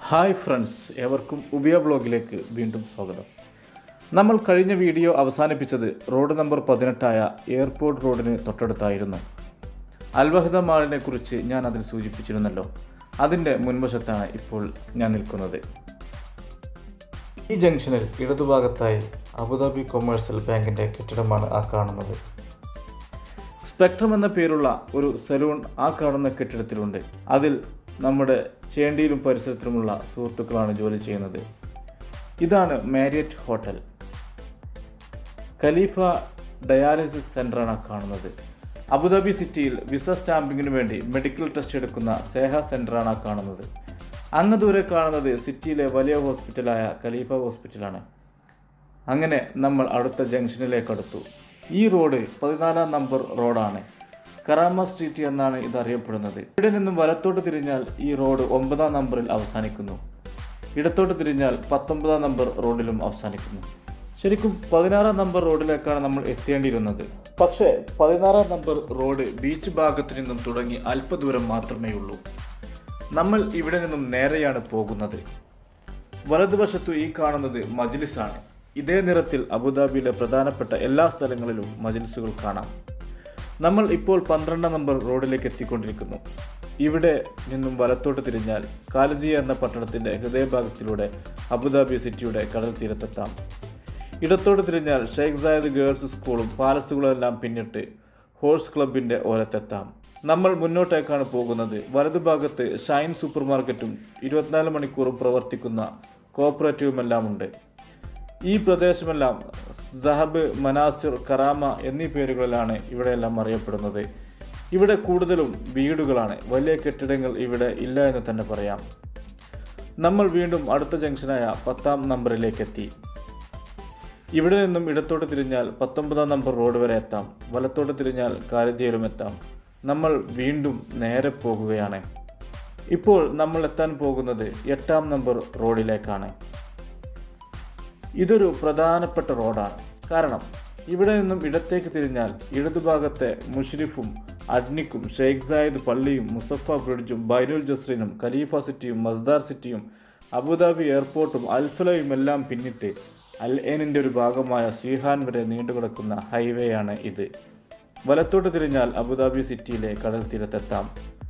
hi friends ഏവർക്കും ഉബിയ വ്ലോഗിലേക്ക് വീണ്ടും സ്വാഗതം നമ്മൾ കഴിഞ്ഞ വീഡിയോ അവസാനിപ്പിച്ചത് റോഡ് നമ്പർ പതിനെട്ടായ എയർപോർട്ട് റോഡിന് തൊട്ടടുത്തായിരുന്നു അൽവഹദ മാളിനെ കുറിച്ച് ഞാൻ അതിൽ സൂചിപ്പിച്ചിരുന്നല്ലോ അതിൻ്റെ മുൻവശത്താണ് ഇപ്പോൾ ഞാൻ നിൽക്കുന്നത് ഈ ജംഗ്ഷനിൽ ഇടതുഭാഗത്തായി അബുദാബി കൊമേഴ്സ്യൽ ബാങ്കിൻ്റെ കെട്ടിടമാണ് ആ കാണുന്നത് സ്പെക്ട്രം എന്ന പേരുള്ള ഒരു സലൂൺ ആ കാണുന്ന കെട്ടിടത്തിലുണ്ട് അതിൽ നമ്മുടെ ചേണ്ടിയിലും പരിസരത്തിലുമുള്ള സുഹൃത്തുക്കളാണ് ജോലി ചെയ്യുന്നത് ഇതാണ് മാരിയറ്റ് ഹോട്ടൽ ഖലീഫ ഡയാലിസിസ് സെൻ്ററാണ് ആ കാണുന്നത് അബുദാബി സിറ്റിയിൽ വിസ സ്റ്റാമ്പിങ്ങിനു വേണ്ടി മെഡിക്കൽ ടെസ്റ്റ് എടുക്കുന്ന സേഹ സെൻ്ററാണ് ആ കാണുന്നത് അങ്ങ് ദൂരെ കാണുന്നത് സിറ്റിയിലെ വലിയ ഹോസ്പിറ്റലായ ഖലീഫ ഹോസ്പിറ്റലാണ് അങ്ങനെ നമ്മൾ അടുത്ത ജംഗ്ഷനിലേക്ക് അടുത്തു ഈ റോഡ് പതിനാലാം നമ്പർ റോഡാണ് കറാമ സ്ട്രീറ്റ് എന്നാണ് ഇത് അറിയപ്പെടുന്നത് ഇവിടെ നിന്നും വലത്തോട്ട് തിരിഞ്ഞാൽ ഈ റോഡ് ഒമ്പതാം നമ്പറിൽ അവസാനിക്കുന്നു ഇടത്തോട്ട് തിരിഞ്ഞാൽ പത്തൊമ്പതാം നമ്പർ റോഡിലും അവസാനിക്കുന്നു ശരിക്കും പതിനാറാം നമ്പർ റോഡിലേക്കാണ് നമ്മൾ എത്തേണ്ടിയിരുന്നത് പക്ഷേ പതിനാറാം നമ്പർ റോഡ് ബീച്ച് ഭാഗത്തു നിന്നും തുടങ്ങി അല്പദൂരം മാത്രമേ ഉള്ളൂ നമ്മൾ ഇവിടെ നിന്നും നേരെയാണ് പോകുന്നത് വലതുവശത്തു ഈ കാണുന്നത് മജ്ലിസാണ് ഇതേ നിറത്തിൽ അബുദാബിയിലെ പ്രധാനപ്പെട്ട എല്ലാ സ്ഥലങ്ങളിലും മജ്ലിസുകൾ കാണാം നമ്മൾ ഇപ്പോൾ പന്ത്രണ്ടാം നമ്പർ റോഡിലേക്ക് എത്തിക്കൊണ്ടിരിക്കുന്നു ഇവിടെ നിന്നും വലത്തോട്ട് തിരിഞ്ഞാൽ കാലദിയ എന്ന പട്ടണത്തിൻ്റെ ഹൃദയഭാഗത്തിലൂടെ അബുദാബി സിറ്റിയുടെ കടൽ തീരത്തെത്താം ഇടത്തോട്ട് തിരിഞ്ഞാൽ ഷെയ്ഖ് സായദ് ഗേൾസ് സ്കൂളും പാലസുകളെല്ലാം പിന്നിട്ട് ഹോഴ്സ് ക്ലബിൻ്റെ ഓരത്തെത്താം നമ്മൾ മുന്നോട്ടേക്കാണ് പോകുന്നത് വലതുഭാഗത്ത് ഷൈൻ സൂപ്പർ മാർക്കറ്റും ഇരുപത്തിനാല് മണിക്കൂറും പ്രവർത്തിക്കുന്ന കോപ്പറേറ്റീവുമെല്ലാം ഉണ്ട് ഈ പ്രദേശമെല്ലാം സഹബ് മനാസിർ കറാമ എന്നീ പേരുകളിലാണ് ഇവിടെയെല്ലാം അറിയപ്പെടുന്നത് ഇവിടെ കൂടുതലും വീടുകളാണ് വലിയ കെട്ടിടങ്ങൾ ഇവിടെ ഇല്ല എന്ന് തന്നെ പറയാം നമ്മൾ വീണ്ടും അടുത്ത ജംഗ്ഷനായ പത്താം നമ്പറിലേക്ക് എത്തി ഇവിടെ നിന്നും ഇടത്തോട്ട് തിരിഞ്ഞാൽ പത്തൊമ്പതാം നമ്പർ റോഡ് വരെ എത്താം വലത്തോട്ട് തിരിഞ്ഞാൽ കാലിദ്യയിലും എത്താം നമ്മൾ വീണ്ടും നേരെ പോകുകയാണ് ഇപ്പോൾ നമ്മൾ എത്താൻ പോകുന്നത് എട്ടാം നമ്പർ റോഡിലേക്കാണ് ഇതൊരു പ്രധാനപ്പെട്ട റോഡാണ് കാരണം ഇവിടെ നിന്നും ഇടത്തേക്ക് തിരിഞ്ഞാൽ ഇടതുഭാഗത്തെ മുഷരിഫും അഡ്നിക്കും ഷെയ്ഖ് സായിദ് പള്ളിയും മുസഫ ബ്രിഡ്ജും ബൈനുൽ ജസ്രിനും ഖലീഫ സിറ്റിയും മസ്ദാർ സിറ്റിയും അബുദാബി എയർപോർട്ടും അൽഫലയും എല്ലാം പിന്നിട്ട് അൽ ഏനിൻ്റെ ഒരു ഭാഗമായ സ്വീഹാൻ വരെ നീണ്ടുകിടക്കുന്ന ഹൈവേയാണ് ഇത് വലത്തോട്ട് തിരിഞ്ഞാൽ അബുദാബി സിറ്റിയിലെ കടൽ തീരത്തെത്താം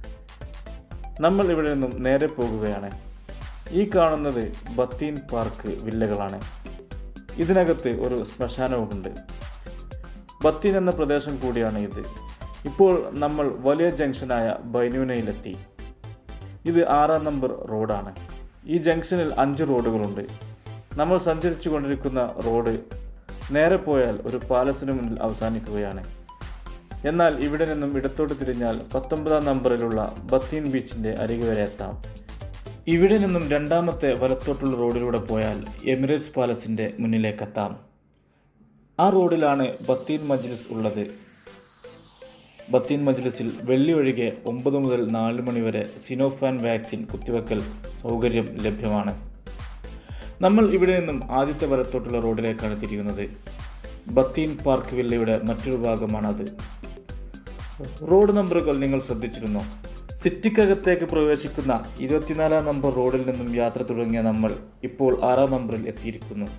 നമ്മൾ ഇവിടെ നിന്നും നേരെ പോകുകയാണ് ഈ കാണുന്നത് ബത്തീൻ പാർക്ക് വില്ലകളാണ് ഇതിനകത്ത് ഒരു ശ്മശാനവുമുണ്ട് ബത്തീൻ എന്ന പ്രദേശം കൂടിയാണ് ഇത് ഇപ്പോൾ നമ്മൾ വലിയ ജംഗ്ഷനായ ബൈനൂനയിലെത്തി ഇത് ആറാം നമ്പർ റോഡാണ് ഈ ജംഗ്ഷനിൽ അഞ്ച് റോഡുകളുണ്ട് നമ്മൾ സഞ്ചരിച്ചു കൊണ്ടിരിക്കുന്ന റോഡ് നേരെ പോയാൽ ഒരു പാലസിന് മുന്നിൽ അവസാനിക്കുകയാണ് എന്നാൽ ഇവിടെ നിന്നും ഇടത്തോട്ട് തിരിഞ്ഞാൽ പത്തൊമ്പതാം നമ്പറിലുള്ള ബത്തീൻ ബീച്ചിൻ്റെ അരികെ വരെ എത്താം ഇവിടെ നിന്നും രണ്ടാമത്തെ വലത്തോട്ടുള്ള റോഡിലൂടെ പോയാൽ എമിറേറ്റ്സ് പാലസിൻ്റെ മുന്നിലേക്കെത്താം ആ റോഡിലാണ് ബത്തീൻ മജ്ലിസ് ഉള്ളത് ബത്തീൻ മജ്ലിസിൽ വെള്ളി ഒഴികെ ഒമ്പത് മുതൽ നാല് മണി വരെ സിനോഫാൻ വാക്സിൻ കുത്തിവെക്കൽ സൗകര്യം ലഭ്യമാണ് നമ്മൾ ഇവിടെ നിന്നും ആദ്യത്തെ വലത്തോട്ടുള്ള റോഡിലേക്കാണ് തിരിയുന്നത് ബത്തീൻ പാർക്ക് വില്ലയുടെ മറ്റൊരു ഭാഗമാണത് റോഡ് നമ്പറുകൾ നിങ്ങൾ ശ്രദ്ധിച്ചിരുന്നോ സിറ്റിക്കകത്തേക്ക് പ്രവേശിക്കുന്ന ഇരുപത്തിനാലാം നമ്പർ റോഡിൽ നിന്നും യാത്ര തുടങ്ങിയ നമ്മൾ ഇപ്പോൾ ആറാം നമ്പറിൽ എത്തിയിരിക്കുന്നു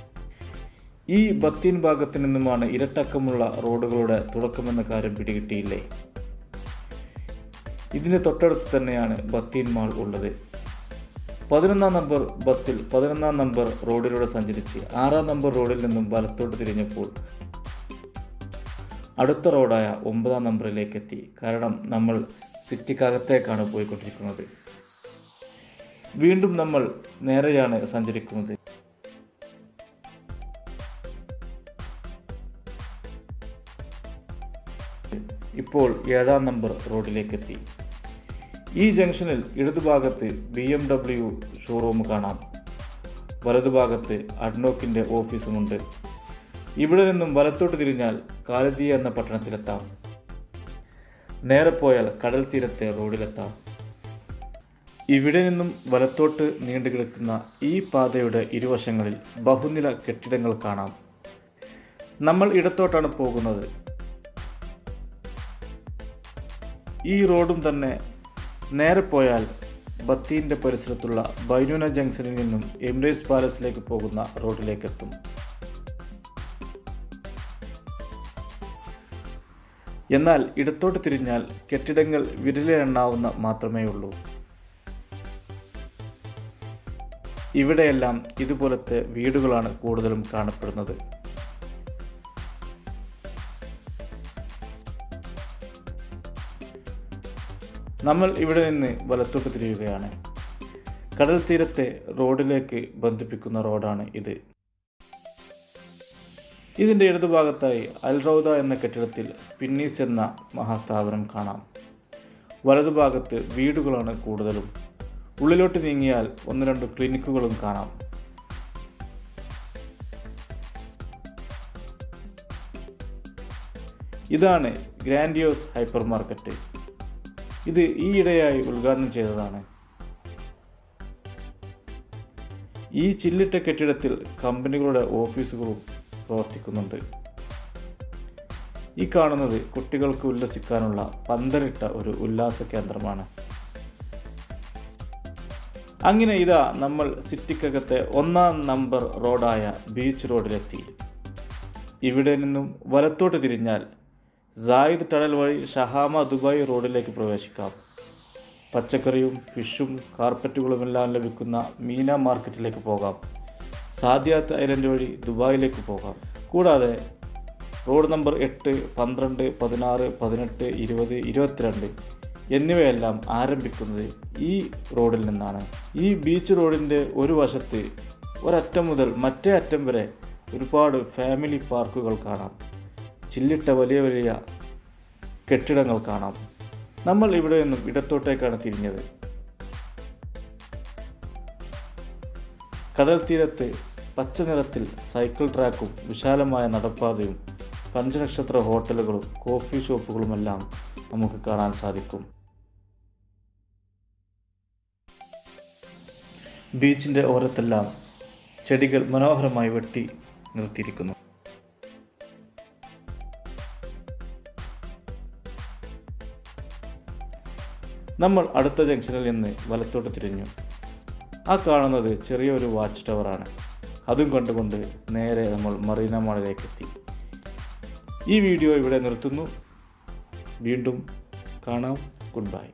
ഈ ബത്തീൻ ഭാഗത്തു നിന്നുമാണ് ഇരട്ടക്കമുള്ള റോഡുകളുടെ തുടക്കമെന്ന കാര്യം പിടികിട്ടിയില്ലേ ഇതിന് തൊട്ടടുത്ത് തന്നെയാണ് ബത്തീൻ മാൾ ഉള്ളത് പതിനൊന്നാം നമ്പർ ബസ്സിൽ പതിനൊന്നാം നമ്പർ റോഡിലൂടെ സഞ്ചരിച്ച് ആറാം നമ്പർ റോഡിൽ നിന്നും വലത്തോട്ട് തിരിഞ്ഞപ്പോൾ അടുത്ത റോഡായ ഒമ്പതാം നമ്പറിലേക്ക് എത്തി കാരണം നമ്മൾ സിറ്റിക്കകത്തേക്കാണ് പോയിക്കൊണ്ടിരിക്കുന്നത് വീണ്ടും നമ്മൾ നേരെയാണ് സഞ്ചരിക്കുന്നത് ഇപ്പോൾ ഏഴാം നമ്പർ റോഡിലേക്ക് എത്തി ഈ ജംഗ്ഷനിൽ ഇടതുഭാഗത്ത് ബി എം ഡബ്ല്യു ഷോറൂം കാണാം വലതുഭാഗത്ത് അഡ്നോക്കിൻ്റെ ഓഫീസുമുണ്ട് ഇവിടെ നിന്നും വലത്തോട്ട് തിരിഞ്ഞാൽ കാലദിയ എന്ന പട്ടണത്തിലെത്താം നേരെ പോയാൽ കടൽ തീരത്തെ റോഡിലെത്താം ഇവിടെ നിന്നും വലത്തോട്ട് നീണ്ടുകിടക്കുന്ന ഈ പാതയുടെ ഇരുവശങ്ങളിൽ ബഹുനില കെട്ടിടങ്ങൾ കാണാം നമ്മൾ ഇടത്തോട്ടാണ് പോകുന്നത് ഈ റോഡും തന്നെ നേരെ പോയാൽ ബത്തീൻ്റെ പരിസരത്തുള്ള ബൈനൂന ജംഗ്ഷനിൽ നിന്നും എമിറേറ്റ്സ് പാലസിലേക്ക് പോകുന്ന റോഡിലേക്ക് എത്തും എന്നാൽ ഇടത്തോട്ട് തിരിഞ്ഞാൽ കെട്ടിടങ്ങൾ വിരലിലെണ്ണാവുന്ന മാത്രമേ ഉള്ളൂ ഇവിടെയെല്ലാം ഇതുപോലത്തെ വീടുകളാണ് കൂടുതലും കാണപ്പെടുന്നത് നമ്മൾ ഇവിടെ നിന്ന് വലത്തോട്ട് തിരിയുകയാണ് കടൽ തീരത്തെ റോഡിലേക്ക് ബന്ധിപ്പിക്കുന്ന റോഡാണ് ഇത് ഇതിൻ്റെ ഇടതുഭാഗത്തായി അൽറൗദ എന്ന കെട്ടിടത്തിൽ സ്പിന്നീസ് എന്ന മഹാസ്ഥാപനം കാണാം വലതുഭാഗത്ത് വീടുകളാണ് കൂടുതലും ഉള്ളിലോട്ട് നീങ്ങിയാൽ ഒന്ന് രണ്ട് ക്ലിനിക്കുകളും കാണാം ഇതാണ് ഗ്രാൻഡിയോസ് ഹൈപ്പർ മാർക്കറ്റ് ഇത് ഈയിടെയായി ഉദ്ഘാടനം ചെയ്തതാണ് ഈ ചില്ലിട്ട കെട്ടിടത്തിൽ കമ്പനികളുടെ ഓഫീസുകളും പ്രവർത്തിക്കുന്നുണ്ട് ഈ കാണുന്നത് കുട്ടികൾക്ക് ഉല്ലസിക്കാനുള്ള പന്തലിട്ട ഒരു ഉല്ലാസ കേന്ദ്രമാണ് അങ്ങനെ ഇതാ നമ്മൾ സിറ്റിക്കകത്തെ ഒന്നാം നമ്പർ റോഡായ ബീച്ച് റോഡിലെത്തി ഇവിടെ നിന്നും വലത്തോട്ട് തിരിഞ്ഞാൽ സായിദ് ടണൽ വഴി ഷഹാമ ദുബായ് റോഡിലേക്ക് പ്രവേശിക്കാം പച്ചക്കറിയും ഫിഷും കാർപ്പറ്റുകളുമെല്ലാം ലഭിക്കുന്ന മീന മാർക്കറ്റിലേക്ക് പോകാം സാദിയാത്ത് ഐലൻഡ് വഴി ദുബായിലേക്ക് പോകാം കൂടാതെ റോഡ് നമ്പർ എട്ട് പന്ത്രണ്ട് പതിനാറ് പതിനെട്ട് ഇരുപത് ഇരുപത്തിരണ്ട് എന്നിവയെല്ലാം ആരംഭിക്കുന്നത് ഈ റോഡിൽ നിന്നാണ് ഈ ബീച്ച് റോഡിൻ്റെ ഒരു വശത്ത് ഒരറ്റം മുതൽ മറ്റേ അറ്റം വരെ ഒരുപാട് ഫാമിലി പാർക്കുകൾ കാണാം ചില്ലിട്ട വലിയ വലിയ കെട്ടിടങ്ങൾ കാണാം നമ്മൾ ഇവിടെ നിന്നും ഇടത്തോട്ടേക്കാണ് തിരിഞ്ഞത് കടൽ തീരത്ത് പച്ച നിറത്തിൽ സൈക്കിൾ ട്രാക്കും വിശാലമായ നടപ്പാതയും പഞ്ചനക്ഷത്ര ഹോട്ടലുകളും കോഫി ഷോപ്പുകളുമെല്ലാം നമുക്ക് കാണാൻ സാധിക്കും ബീച്ചിൻ്റെ ഓരത്തെല്ലാം ചെടികൾ മനോഹരമായി വെട്ടി നിർത്തിയിരിക്കുന്നു നമ്മൾ അടുത്ത ജംഗ്ഷനിൽ നിന്ന് വലത്തോട്ട് തിരിഞ്ഞു ആ കാണുന്നത് ചെറിയൊരു വാച്ച് ടവറാണ് അതും കണ്ടുകൊണ്ട് നേരെ നമ്മൾ മറീന മാളിലേക്ക് എത്തി ഈ വീഡിയോ ഇവിടെ നിർത്തുന്നു വീണ്ടും കാണാം ഗുഡ് ബൈ